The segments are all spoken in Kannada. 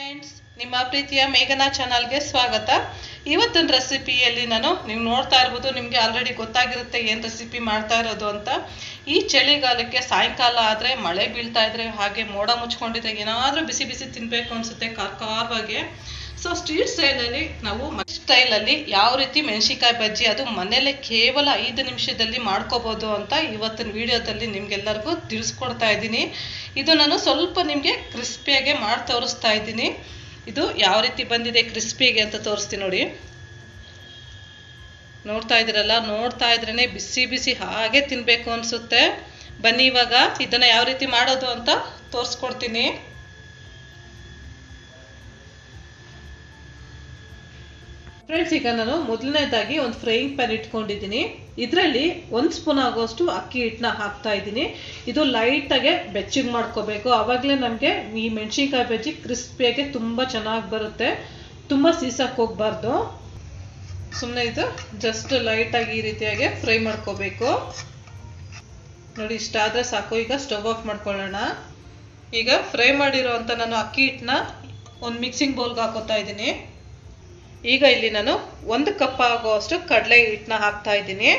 ಫ್ರೆಂಡ್ಸ್ ನಿಮ್ಮ ಪ್ರೀತಿಯ ಮೇಘನಾ ಚಾನಲ್ಗೆ ಸ್ವಾಗತ ಇವತ್ತಿನ ರೆಸಿಪಿಯಲ್ಲಿ ನಾನು ನೀವು ನೋಡ್ತಾ ಇರ್ಬೋದು ನಿಮಗೆ ಆಲ್ರೆಡಿ ಗೊತ್ತಾಗಿರುತ್ತೆ ಏನು ರೆಸಿಪಿ ಮಾಡ್ತಾ ಇರೋದು ಅಂತ ಈ ಚಳಿಗಾಲಕ್ಕೆ ಸಾಯಂಕಾಲ ಆದರೆ ಮಳೆ ಬೀಳ್ತಾ ಇದ್ರೆ ಹಾಗೆ ಮೋಡ ಮುಚ್ಕೊಂಡಿದ್ರೆ ಏನಾದರೂ ಬಿಸಿ ಬಿಸಿ ತಿನ್ನಬೇಕು ಅನಿಸುತ್ತೆ ಖಾರ ಖಾರವಾಗಿ ಸೊ ಸ್ಟ್ರೀಟ್ ಸ್ಟೈಲಲ್ಲಿ ನಾವು ಸ್ಟೈಲಲ್ಲಿ ಯಾವ ರೀತಿ ಮೆಣಸಿಕಾಯಿ ಬಜ್ಜಿ ಅದು ಮನೇಲೆ ಕೇವಲ ಐದು ನಿಮಿಷದಲ್ಲಿ ಮಾಡ್ಕೋಬೋದು ಅಂತ ಇವತ್ತಿನ ವಿಡಿಯೋದಲ್ಲಿ ನಿಮ್ಗೆಲ್ಲರಿಗೂ ತಿಳಿಸ್ಕೊಡ್ತಾ ಇದ್ದೀನಿ ಇದು ನಾನು ಸ್ವಲ್ಪ ನಿಮಗೆ ಕ್ರಿಸ್ಪಿಯಾಗೆ ಮಾಡಿ ತೋರಿಸ್ತಾ ಇದ್ದೀನಿ ಇದು ಯಾವ ರೀತಿ ಬಂದಿದೆ ಕ್ರಿಸ್ಪಿಗೆ ಅಂತ ತೋರಿಸ್ತೀನಿ ನೋಡಿ ನೋಡ್ತಾ ಇದ್ದೀರಲ್ಲ ನೋಡ್ತಾ ಇದ್ರೇನೆ ಬಿಸಿ ಬಿಸಿ ಹಾಗೆ ತಿನ್ಬೇಕು ಅನ್ಸುತ್ತೆ ಬನ್ನಿ ಇವಾಗ ಇದನ್ನ ಯಾವ ರೀತಿ ಮಾಡೋದು ಅಂತ ತೋರಿಸ್ಕೊಡ್ತೀನಿ ಫ್ರೆಂಡ್ಸ್ ಈಗ ನಾನು ಮೊದಲನೇದಾಗಿ ಒಂದು ಫ್ರೈಯಿಂಗ್ ಪ್ಯಾನ್ ಇಟ್ಕೊಂಡಿದ್ದೀನಿ ಇದರಲ್ಲಿ ಒಂದು ಸ್ಪೂನ್ ಆಗೋಷ್ಟು ಅಕ್ಕಿ ಹಿಟ್ಟನ್ನ ಹಾಕ್ತಾ ಇದ್ದೀನಿ ಇದು ಲೈಟಾಗೆ ಬೆಚ್ಚಗೆ ಮಾಡ್ಕೋಬೇಕು ಆವಾಗಲೇ ನಮಗೆ ಈ ಮೆಣಸಿನ್ಕಾಯಿ ಬಜ್ಜಿ ಕ್ರಿಸ್ಪಿಯಾಗಿ ತುಂಬ ಚೆನ್ನಾಗಿ ಬರುತ್ತೆ ತುಂಬ ಸೀಸಕ್ಕೆ ಹೋಗ್ಬಾರ್ದು ಸುಮ್ಮನೆ ಇದು ಜಸ್ಟ್ ಲೈಟಾಗಿ ಈ ರೀತಿಯಾಗಿ ಫ್ರೈ ಮಾಡ್ಕೋಬೇಕು ನೋಡಿ ಇಷ್ಟ ಆದರೆ ಸಾಕು ಈಗ ಸ್ಟವ್ ಆಫ್ ಮಾಡ್ಕೊಳ್ಳೋಣ ಈಗ ಫ್ರೈ ಮಾಡಿರೋ ಅಂತ ನಾನು ಅಕ್ಕಿ ಹಿಟ್ಟನ್ನ ಒಂದು ಮಿಕ್ಸಿಂಗ್ ಬೌಲ್ಗೆ ಹಾಕೋತಾ ಇದ್ದೀನಿ ಈಗ ಇಲ್ಲಿ ನಾನು ಒಂದು ಕಪ್ ಆಗುವಷ್ಟು ಕಡಲೆ ಹಿಟ್ಟನ್ನ ಹಾಕ್ತಾ ಇದ್ದೀನಿ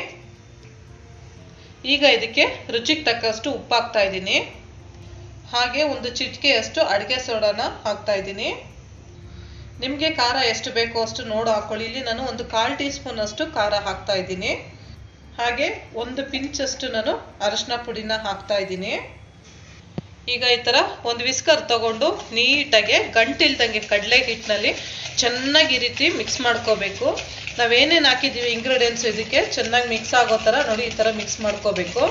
ಈಗ ಇದಕ್ಕೆ ರುಚಿಗೆ ತಕ್ಕಷ್ಟು ಉಪ್ಪು ಹಾಕ್ತಾ ಇದ್ದೀನಿ ಹಾಗೆ ಒಂದು ಚಿಟಿಕೆಯಷ್ಟು ಅಡುಗೆ ಸೋಡಾನ ಹಾಕ್ತಾ ಇದ್ದೀನಿ ನಿಮಗೆ ಖಾರ ಎಷ್ಟು ಬೇಕೋ ಅಷ್ಟು ನೋಡು ಹಾಕೊಳ್ಳಿ ಇಲ್ಲಿ ನಾನು ಒಂದು ಕಾಲು ಟೀ ಸ್ಪೂನ್ ಅಷ್ಟು ಖಾರ ಹಾಕ್ತಾ ಇದ್ದೀನಿ ಹಾಗೆ ಒಂದು ಪಿಂಚಷ್ಟು ನಾನು ಅರಶಿನ ಪುಡಿನ ಹಾಕ್ತಾ ಇದ್ದೀನಿ ಈಗ ಈ ಥರ ಒಂದು ವಿಸ್ಕರ್ ತಗೊಂಡು ನೀಟಾಗಿ ಗಂಟಿಲ್ದಂಗೆ ಕಡಲೆ ಹಿಟ್ಟಿನಲ್ಲಿ ಚೆನ್ನಾಗಿ ಈ ರೀತಿ ಮಿಕ್ಸ್ ಮಾಡ್ಕೋಬೇಕು ನಾವೇನೇನು ಹಾಕಿದ್ದೀವಿ ಇಂಗ್ರೀಡಿಯೆಂಟ್ಸ್ ಇದಕ್ಕೆ ಚೆನ್ನಾಗಿ ಮಿಕ್ಸ್ ಆಗೋ ಥರ ನೋಡಿ ಈ ಥರ ಮಿಕ್ಸ್ ಮಾಡ್ಕೋಬೇಕು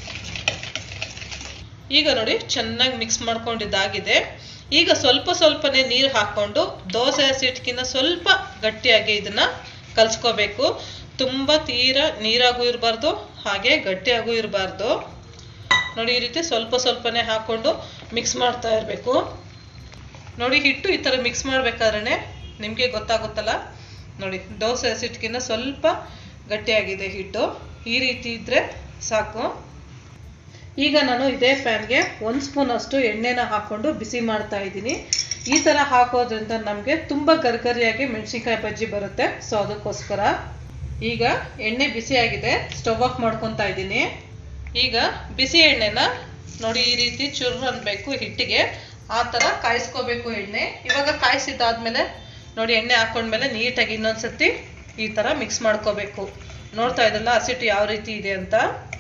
ಈಗ ನೋಡಿ ಚೆನ್ನಾಗಿ ಮಿಕ್ಸ್ ಮಾಡ್ಕೊಂಡಿದ್ದಾಗಿದೆ ಈಗ ಸ್ವಲ್ಪ ಸ್ವಲ್ಪನೇ ನೀರು ಹಾಕ್ಕೊಂಡು ದೋಸೆ ಸಿಟ್ಕಿನ ಸ್ವಲ್ಪ ಗಟ್ಟಿಯಾಗಿ ಇದನ್ನ ಕಲ್ಸ್ಕೋಬೇಕು ತುಂಬ ತೀರ ನೀರಾಗೂ ಇರಬಾರ್ದು ಹಾಗೆ ಗಟ್ಟಿಯಾಗೂ ಇರಬಾರ್ದು ನೋಡಿ ಈ ರೀತಿ ಸ್ವಲ್ಪ ಸ್ವಲ್ಪನೇ ಹಾಕ್ಕೊಂಡು ಮಿಕ್ಸ್ ಮಾಡ್ತಾ ಇರಬೇಕು ನೋಡಿ ಹಿಟ್ಟು ಈ ಥರ ಮಿಕ್ಸ್ ಮಾಡ್ಬೇಕಾದ್ರೆ ನಿಮಗೆ ಗೊತ್ತಾಗುತ್ತಲ್ಲ ನೋಡಿ ದೋಸೆ ಸಿಟ್ಕಿನ ಸ್ವಲ್ಪ ಗಟ್ಟಿಯಾಗಿದೆ ಹಿಟ್ಟು ಈ ರೀತಿ ಇದ್ರೆ ಸಾಕು ಈಗ ನಾನು ಇದೇ ಪ್ಯಾನ್ಗೆ ಒಂದು ಸ್ಪೂನ್ ಅಷ್ಟು ಎಣ್ಣೆನ ಹಾಕ್ಕೊಂಡು ಬಿಸಿ ಮಾಡ್ತಾ ಇದ್ದೀನಿ ಈ ಥರ ಹಾಕೋದ್ರಿಂದ ನಮಗೆ ತುಂಬ ಗರ್ಗರಿಯಾಗಿ ಮೆಣಸಿನ್ಕಾಯಿ ಬಜ್ಜಿ ಬರುತ್ತೆ ಸೊ ಅದಕ್ಕೋಸ್ಕರ ಈಗ ಎಣ್ಣೆ ಬಿಸಿಯಾಗಿದೆ ಸ್ಟವ್ ಆಫ್ ಮಾಡ್ಕೊತಾ ಇದ್ದೀನಿ ಈಗ ಬಿಸಿ ಎಣ್ಣೆನ ನೋಡಿ ಈ ರೀತಿ ಚುರ್ರು ಅನ್ಬೇಕು ಹಿಟ್ಟಿಗೆ ಆ ಥರ ಕಾಯಿಸ್ಕೋಬೇಕು ಎಣ್ಣೆ ಇವಾಗ ಕಾಯಿಸಿದಾದ್ಮೇಲೆ ನೋಡಿ ಎಣ್ಣೆ ಹಾಕೊಂಡ್ಮೇಲೆ ನೀಟಾಗಿ ಇನ್ನೊಂದ್ಸತಿ ಈ ಥರ ಮಿಕ್ಸ್ ಮಾಡ್ಕೋಬೇಕು ನೋಡ್ತಾ ಇದಲ್ಲ ಹಸಿಟ್ಟು ಯಾವ ರೀತಿ ಇದೆ ಅಂತ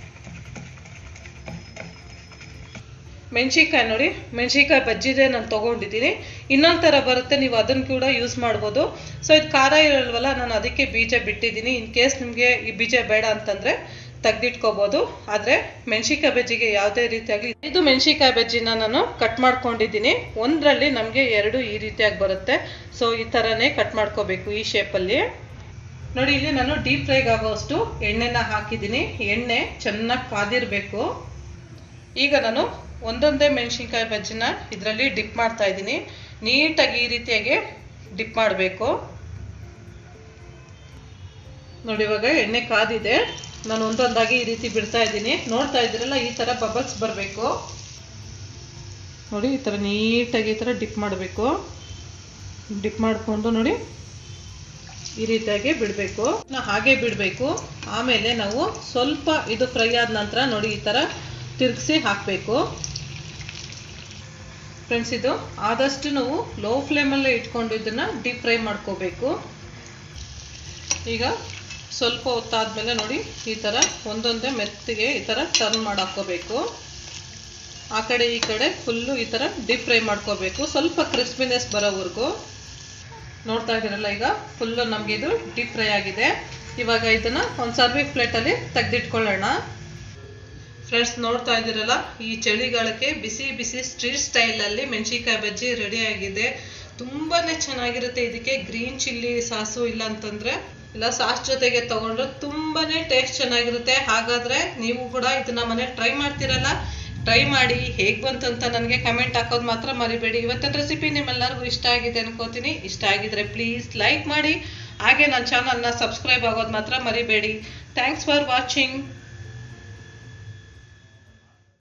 ಮೆಣಸಿನ್ಕಾಯಿ ನೋಡಿ ಮೆಣಸಿನ್ಕಾಯಿ ಬಜ್ಜಿದೆ ನಾನು ತೊಗೊಂಡಿದ್ದೀನಿ ಇನ್ನೊಂದು ಥರ ಬರುತ್ತೆ ನೀವು ಅದನ್ನು ಕೂಡ ಯೂಸ್ ಮಾಡ್ಬೋದು ಸೊ ಇದು ಖಾರ ಇರಲ್ವಲ್ಲ ನಾನು ಅದಕ್ಕೆ ಬೀಜ ಬಿಟ್ಟಿದ್ದೀನಿ ಇನ್ ಕೇಸ್ ನಿಮಗೆ ಈ ಬೀಜ ಬೇಡ ಅಂತಂದರೆ ತೆಗ್ದಿಟ್ಕೋಬೋದು ಆದರೆ ಮೆಣಸಿನ್ಕಾಯಿ ಬಜ್ಜಿಗೆ ಯಾವುದೇ ರೀತಿಯಾಗಿ ಇದು ಮೆಣಸಿನ್ಕಾಯಿ ಬಜ್ಜಿನ ನಾನು ಕಟ್ ಮಾಡ್ಕೊಂಡಿದ್ದೀನಿ ಒಂದರಲ್ಲಿ ನಮಗೆ ಎರಡು ಈ ರೀತಿಯಾಗಿ ಬರುತ್ತೆ ಸೊ ಈ ಥರನೇ ಕಟ್ ಮಾಡ್ಕೋಬೇಕು ಈ ಶೇಪಲ್ಲಿ ನೋಡಿ ಇಲ್ಲಿ ನಾನು ಡೀಪ್ ಫ್ರೈಗೆ ಆಗೋಷ್ಟು ಎಣ್ಣೆನ ಹಾಕಿದ್ದೀನಿ ಎಣ್ಣೆ ಚೆನ್ನಾಗಿ ಕಾದಿರಬೇಕು ಈಗ ನಾನು ಒಂದೊಂದೇ ಮೆಣಸಿನ್ಕಾಯಿ ಬಜ್ಜಿನ ಇದರಲ್ಲಿ ಡಿಪ್ ಮಾಡ್ತಾ ಇದ್ದೀನಿ ನೀಟಾಗಿ ಈ ರೀತಿಯಾಗಿ ಡಿಪ್ ಮಾಡಬೇಕು ನೋಡಿ ಇವಾಗ ಎಣ್ಣೆ ಕಾದಿದೆ ನಾನು ಒಂದೊಂದಾಗಿ ಈ ರೀತಿ ಬಿಡ್ತಾ ಇದ್ದೀನಿ ನೋಡ್ತಾ ಇದ್ದೀರಲ್ಲ ಈ ಥರ ಬಬಲ್ಸ್ ಬರಬೇಕು ನೋಡಿ ಈ ಥರ ನೀಟಾಗಿ ಈ ಥರ ಡಿಪ್ ಮಾಡಬೇಕು ಡಿಪ್ ಮಾಡಿಕೊಂಡು ನೋಡಿ ಈ ರೀತಿಯಾಗಿ ಬಿಡಬೇಕು ಹಾಗೆ ಬಿಡಬೇಕು ಆಮೇಲೆ ನಾವು ಸ್ವಲ್ಪ ಇದು ಫ್ರೈ ಆದ ನಂತರ ನೋಡಿ ಈ ಥರ ತಿರುಗಿಸಿ ಹಾಕಬೇಕು ಫ್ರೆಂಡ್ಸ್ ಇದು ಆದಷ್ಟು ನಾವು ಲೋ ಫ್ಲೇಮಲ್ಲೇ ಇಟ್ಕೊಂಡು ಇದನ್ನು ಡೀಪ್ ಫ್ರೈ ಮಾಡ್ಕೋಬೇಕು ಈಗ ಸ್ವಲ್ಪ ಹೊತ್ತಾದ್ಮೇಲೆ ನೋಡಿ ಈ ಥರ ಒಂದೊಂದೇ ಮೆತ್ತಿಗೆ ಈ ಥರ ಟರ್ನ್ ಮಾಡಿ ಹಾಕ್ಕೋಬೇಕು ಆ ಕಡೆ ಈ ಕಡೆ ಫುಲ್ಲು ಈ ಥರ ಡೀಪ್ ಫ್ರೈ ಮಾಡ್ಕೋಬೇಕು ಸ್ವಲ್ಪ ಕ್ರಿಸ್ಪಿನೆಸ್ ಬರೋವರೆಗೂ ನೋಡ್ತಾ ಇದ್ದೀರಲ್ಲ ಈಗ ಫುಲ್ಲು ನಮಗೆ ಇದು ಡೀಪ್ ಫ್ರೈ ಆಗಿದೆ ಇವಾಗ ಇದನ್ನು ಒಂದು ಸರ್ವಿಂಗ್ ಪ್ಲೇಟಲ್ಲಿ ತೆಗೆದಿಟ್ಕೊಳ್ಳೋಣ ಫ್ರೆಂಡ್ಸ್ ನೋಡ್ತಾ ಇದ್ದೀರಲ್ಲ ಈ ಚಳಿಗಾಲಕ್ಕೆ ಬಿಸಿ ಬಿಸಿ ಸ್ಟ್ರೀಟ್ ಸ್ಟೈಲಲ್ಲಿ ಮೆಣಸಿನ್ಕಾಯಿ ಬಜ್ಜಿ ರೆಡಿ ಆಗಿದೆ ತುಂಬಾನೇ ಚೆನ್ನಾಗಿರುತ್ತೆ ಇದಕ್ಕೆ ಗ್ರೀನ್ ಚಿಲ್ಲಿ ಸಾಸು ಇಲ್ಲ ಅಂತಂದ್ರೆ ಇಲ್ಲ ಸಾಸ್ ಜೊತೆಗೆ ತಗೊಂಡ್ರೆ ತುಂಬಾನೇ ಟೇಸ್ಟ್ ಚೆನ್ನಾಗಿರುತ್ತೆ ಹಾಗಾದ್ರೆ ನೀವು ಕೂಡ ಇದನ್ನ ಮನೆ ಟ್ರೈ ಮಾಡ್ತೀರಲ್ಲ ಟ್ರೈ ಮಾಡಿ ಹೇಗ್ ಬಂತು ಅಂತ ನನಗೆ ಕಮೆಂಟ್ ಹಾಕೋದು ಮಾತ್ರ ಮರಿಬೇಡಿ ಇವತ್ತಿನ ರೆಸಿಪಿ ನಿಮ್ಮೆಲ್ಲರಿಗೂ ಇಷ್ಟ ಆಗಿದೆ ಅನ್ಕೋತೀನಿ ಇಷ್ಟ ಆಗಿದ್ರೆ ಪ್ಲೀಸ್ ಲೈಕ್ ಮಾಡಿ ಹಾಗೆ ನನ್ನ ಚಾನಲ್ನ ಸಬ್ಸ್ಕ್ರೈಬ್ ಆಗೋದು ಮಾತ್ರ ಮರಿಬೇಡಿ ಥ್ಯಾಂಕ್ಸ್ ಫಾರ್ ವಾಚಿಂಗ್